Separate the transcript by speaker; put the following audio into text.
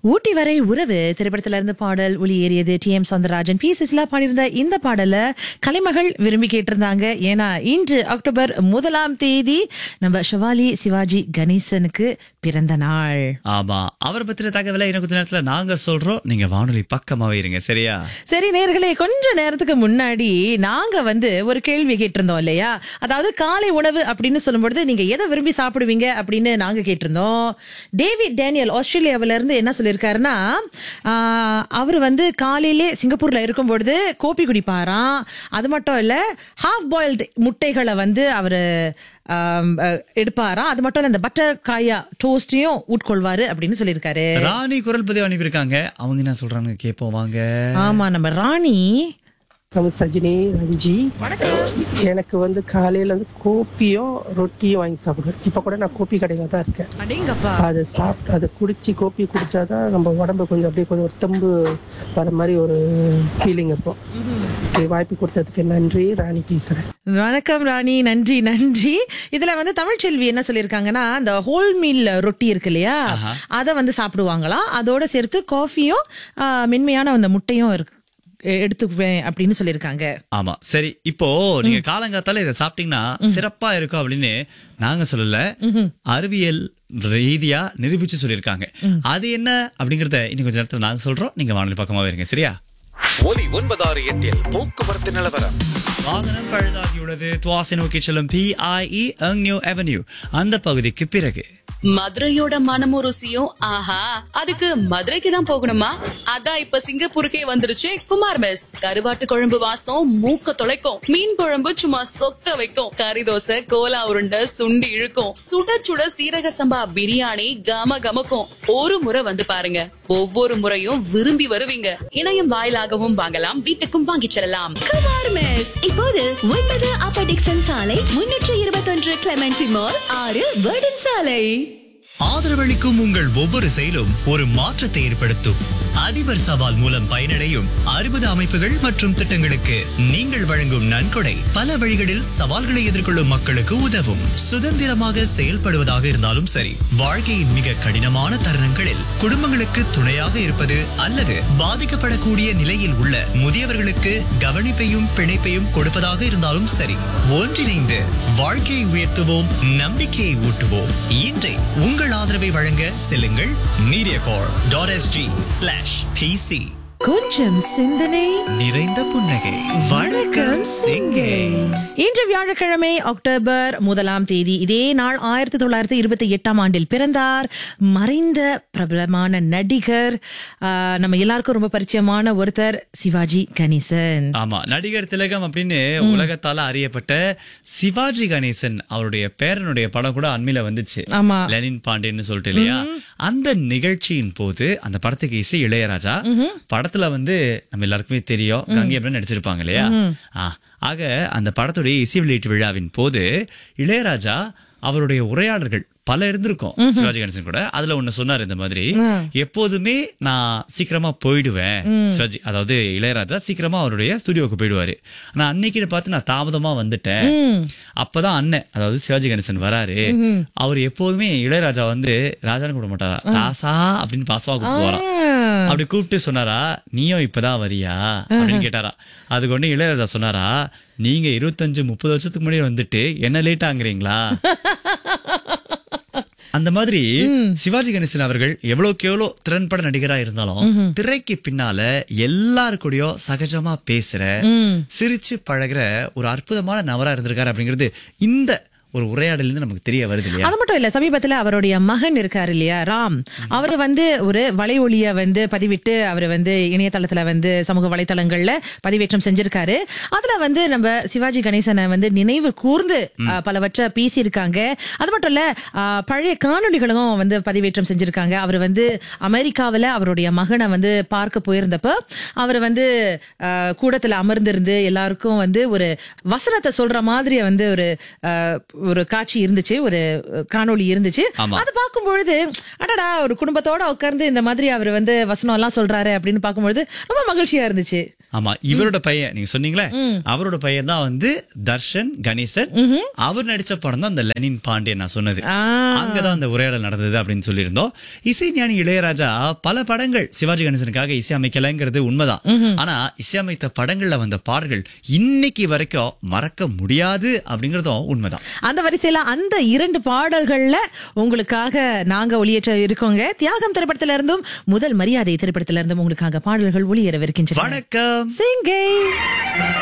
Speaker 1: ஊட்டி வரை உறவு திரைப்படத்துல இருந்து பாடல் ஒளி ஏறியது T M Soundararajan P Susheela பாடியிருந்த இந்த பாடல கலைமகள் விரும்பி கேட்டிருந்தாங்க ஏன்னா இன்று அக்டோபர் முதலாம் தேதி நம்ம ஷவாலி சிவாஜி கணேசனுக்கு பிறந்த நாள்
Speaker 2: ஆமா அவரை பத்தின தகவலை இன்னும் கொஞ்ச நேரத்துல நாங்க சொல்றோம் நீங்க வானொலி பக்கமாவே இருங்க சரியா
Speaker 1: சரி நேர்களே கொஞ்ச நேரத்துக்கு முன்னாடி நாங்க வந்து ஒரு கேள்வி கேட்டிருந்தோம் இல்லையா அதாவது காலை உணவு அப்படின்னு சொல்லும்பொழுது நீங்க எதை விரும்பி சாப்பிடுவீங்க அப்படின்னு நாங்க கேட்டிருந்தோம் டேவிட் டேனியல் ஆஸ்திரேலியாவில இருந்து என்ன சொல்லியிருக்காருன்னா ஆஹ், அவர் வந்து காலையிலே சிங்கப்பூர்ல இருக்கும் பொழுது கோப்பி குடிப்பாராம் அது மட்டும் இல்ல ஹாஃப் பாயில்டு முட்டைகளை வந்து அவரு ஆம், அஹ், எடுப்பாராம் அது மட்டும் இல்ல இந்த பட்டர் காயா டோஸ்டையும் உட்கொள்வாரு அப்படின்னு சொல்லியிருக்காரு
Speaker 2: ராணி குரல் பதிவு அனுப்பியிருக்காங்க அவங்க என்ன சொல்றாங்க கேட்போம் வாங்க
Speaker 1: ஆமா நம்ம ராணி
Speaker 3: நம்ம சஜினி ரவிஜி எனக்கு வந்து காலையில வந்து கோப்பியும் ரொட்டியும் வாங்கி சாப்பிடுவேன் இப்ப கூட நான் கோப்பி கடையில தான் இருக்கேன்
Speaker 1: அடேங்கப்பா
Speaker 3: அதை சாப்பிட்டு அதை குடிச்சு கோப்பி குடிச்சாதான் நம்ம உடம்பு கொஞ்சம் அப்படியே கொஞ்சம் ஒரு தெம்பு வர மாதிரி ஒரு ஃபீலிங் இருக்கும் Okay, வாய்ப்பு கொடுத்ததுக்கு நன்றி ராணி பேசுறேன்
Speaker 1: வணக்கம் ராணி நன்றி நன்றி இதுல வந்து தமிழ்ச்செல்வி என்ன சொல்லியிருக்காங்கன்னா இந்த ஹோல் மீல் ரொட்டி இருக்கு இல்லையா அத வந்து சாப்பிடுவாங்களாம் அதோட சேர்த்து காஃபியும் ஆ, மென்மையான அந்த முட்டையும் இருக்கு எ- எடுத்துக்குவேன் அப்படின்னு சொல்லியிருக்காங்க
Speaker 2: ஆமா சரி இப்போ நீங்க காலங்காத்தால இதை சாப்பிட்டீங்கன்னா சிறப்பா இருக்கும் அப்படின்னு நாங்க சொல்லல அறிவியல் ரீதியா நிரூபிச்சு சொல்லியிருக்காங்க அது என்ன அப்படிங்கறத இன்னும் கொஞ்ச நேரத்துல நாங்க சொல்றோம் நீங்க வானொலி பக்கமாவே இருங்க சரியா
Speaker 4: ஒலி ஒன்பதாறு எட்டில் போக்குவரத்து நிலவரம்
Speaker 2: வாகனம் பழுதாகியுள்ளது துவாசை நோக்கி செல்லும் பிஐஇ நியூ அவென்யூ அந்த பகுதிக்கு பிறகு
Speaker 5: மதுரையோட மனமும் ருசியும் ஆஹா அதுக்கு மதுரைக்கு தான் போகணுமா அதான் இப்ப சிங்கப்பூருக்கே வந்துருச்சு குமார் மெஸ் கருவாட்டு குழம்பு வாசம் மூக்க தொலைக்கும் மீன் குழம்பு சும்மா சொக்க வைக்கும் கறி தோசை கோலா உருண்டை சுண்டி இழுக்கும் சுட சுட சீரக சம்பா பிரியாணி கம கமக்கும் ஒரு முறை வந்து பாருங்க ஒவ்வொரு முறையும் விரும்பி வருவீங்க இணையம் வாயிலாகவும் வாங்கலாம் வீட்டுக்கும் வாங்கிச் செல்லலாம்
Speaker 6: குமார் மெஸ் இப்போது ஒன்பது அப்பர் டிக்சன் சாலை முன்னூற்று இருபத்தொன்று கிளமெண்டி மால் ஆறு வேர்டன் சாலை
Speaker 7: ஆதரவளிக்கும் உங்கள் ஒவ்வொரு செயலும் ஒரு மாற்றத்தை ஏற்படுத்தும் அதிபர் சவால் மூலம் பயனடையும் அறுபது அமைப்புகள் மற்றும் திட்டங்களுக்கு நீங்கள் வழங்கும் நன்கொடை பல வழிகளில் சவால்களை எதிர்கொள்ளும் மக்களுக்கு உதவும் சுதந்திரமாக செயல்படுவதாக இருந்தாலும் சரி வாழ்க்கையின் மிக கடினமான தருணங்களில் குடும்பங்களுக்கு துணையாக இருப்பது அல்லது பாதிக்கப்படக்கூடிய நிலையில் உள்ள முதியவர்களுக்கு கவனிப்பையும் பிணைப்பையும் கொடுப்பதாக இருந்தாலும் சரி ஒன்றிணைந்து வாழ்க்கையை உயர்த்துவோம் நம்பிக்கையை ஊட்டுவோம் இன்றை உங்கள் ஆதரவை வழங்க செல்லுங்கள் media corp dot SG slash PC
Speaker 1: கொஞ்சம் சிந்தனை
Speaker 2: நிறைந்த புன்னகை வணக்கம் சிங்கே
Speaker 1: இன்று வியாழக்கிழமை அக்டோபர் முதலாம் தேதி இதே நாள் ஆயிரத்தி தொள்ளாயிரத்தி இருபத்தி எட்டாம் ஆண்டில் பிறந்தார் மறைந்த பிரபலமான நடிகர் ஆ, நம்ம எல்லாருக்கும் ரொம்ப பரிச்சயமான ஒருத்தர் சிவாஜி கணேசன்
Speaker 2: ஆமா நடிகர் திலகம் அப்படின்னு உலகத்தால அறியப்பட்ட சிவாஜி கணேசன் அவருடைய பேரனுடைய படம் கூட அண்மையில வந்துச்சு
Speaker 1: ஆமா.
Speaker 2: லெனின் பாண்டேன்னு சொல்லிட்டு இல்லையா அந்த நிகழ்ச்சியின் போது அந்த படத்துக்கு இசை இளையராஜா படத்துல வந்து நம்ம எல்லாருக்குமே தெரியும் கங்கை அப்படின்னு நடிச்சிருப்பாங்க இல்லையா ஆ, ஆக அந்த படத்துடைய இசை வெளியீட்டு விழாவின் போது இளையராஜா அவருடைய உரையாடல்கள் பல இருந்திருக்கும் சிவாஜி கணேசன் கூட அதுல ஒண்ணு சொன்னார் இந்த மாதிரி எப்போதுமே நான் சீக்கிரமா போயிடுவேன் சிவாஜி அதாவது இளையராஜா சீக்கிரமா அவருடைய ஸ்டுடியோக்கு போயிடுவாரு ஆனா அன்னைக்கு பார்த்து நான் தாமதமா வந்துட்டேன் அப்பதான் அண்ணன் அதாவது சிவாஜி கணேசன் வராரு அவர் எப்போதுமே இளையராஜா வந்து ராஜான்னு கூட மாட்டாரா ராசா அப்படின்னு பாசமா கூப்பிட்டு அப்படி கூப்பிட்டு சொன்னாரா நீயும் இப்பதான் வரியா அப்படின்னு கேட்டாரா அதுக்கு ஒண்ணு இளையராஜா சொன்னாரா நீங்க இருபத்தஞ்சு முப்பது வருஷத்துக்கு முன்னாடி வந்துட்டு என்ன லேட் ஆங்குறீங்களா அந்த மாதிரி சிவாஜி கணேசன் அவர்கள் எவ்வளவுக்கு எவ்வளவு திறன்பட நடிகரா இருந்தாலும் திரைக்கு பின்னால எல்லாரு கூடயும் சகஜமா பேசுற சிரிச்சு பழகுற ஒரு அற்புதமான நபரா இருந்திருக்காரு அப்படிங்கிறது இந்த ஒரு உரையாடல இருந்து நமக்கு தெரிய வருது இல்லையா
Speaker 1: அது மட்டும் இல்ல சமீபத்துல அவருடைய மகன் இருக்காரு இல்லையா ராம் அவர் வந்து ஒரு வலை ஒளிய வந்து பதிவிட்டு அவர் வந்து இணையதளத்துல வந்து சமூக வலைத்தளங்கள்ல பதிவேற்றம் செஞ்சிருக்காரு அதுல வந்து நம்ம சிவாஜி கணேசனை வந்து நினைவு கூர்ந்து அஹ், பலவற்றை பேசியிருக்காங்க அது மட்டும் இல்ல அஹ், பழைய காணொளிகளும் வந்து பதிவேற்றம் செஞ்சிருக்காங்க அவர் வந்து அமெரிக்காவுல அவருடைய மகனை வந்து பார்க்க போயிருந்தப்ப அவர் வந்து அஹ், கூடத்துல அமர்ந்திருந்து எல்லாருக்கும் வந்து ஒரு வசனத்தை சொல்ற மாதிரி வந்து ஒரு அஹ், ஒரு காட்சி இருந்துச்சு ஒரு காணொளி இருந்துச்சு
Speaker 2: ஆமா.
Speaker 1: அது பார்க்கும் பொழுது அடடா ஒரு குடும்பத்தோட உட்கார்ந்து இந்த மாதிரி அவர் வந்து வசனம் எல்லாம் சொல்றாரு அப்படின்னு பார்க்கும்பொழுது ரொம்ப மகிழ்ச்சியா இருந்துச்சு
Speaker 2: ஆமா இவரோட பையன் நீங்க சொன்னீங்களே அவரோட பையன் தான் வந்து தர்ஷன் கணேசன் அவர் நடிச்ச படம் தான் அந்த லெனின் பாண்டியன் நான் சொன்னது
Speaker 1: ஆ.
Speaker 2: அங்கதான் அந்த உரையாடல் நடந்தது அப்படின்னு சொல்லியிருந்தோம் இசைஞானி இளையராஜா பல படங்கள் சிவாஜி கணேசனுக்காக இசையமைக்கலைங்கிறது உண்மைதான் ஆனா இசையமைத்த படங்கள்ல வந்த பாடல்கள் இன்னைக்கு வரைக்கும் மறக்க முடியாது அப்படிங்கறதும் உண்மைதான்
Speaker 1: அந்த வரிசையில அந்த இரண்டு பாடல்கள்ல உங்களுக்காக நாங்க ஒளியேற்ற இருக்கோங்க தியாகம் திரைப்படத்தில இருந்தும் முதல் மரியாதை திரைப்படத்தில இருந்தும் உங்களுக்காக பாடல்கள் ஒளியேறவிருக்கின்றன
Speaker 2: வணக்கம்
Speaker 1: சிங்கை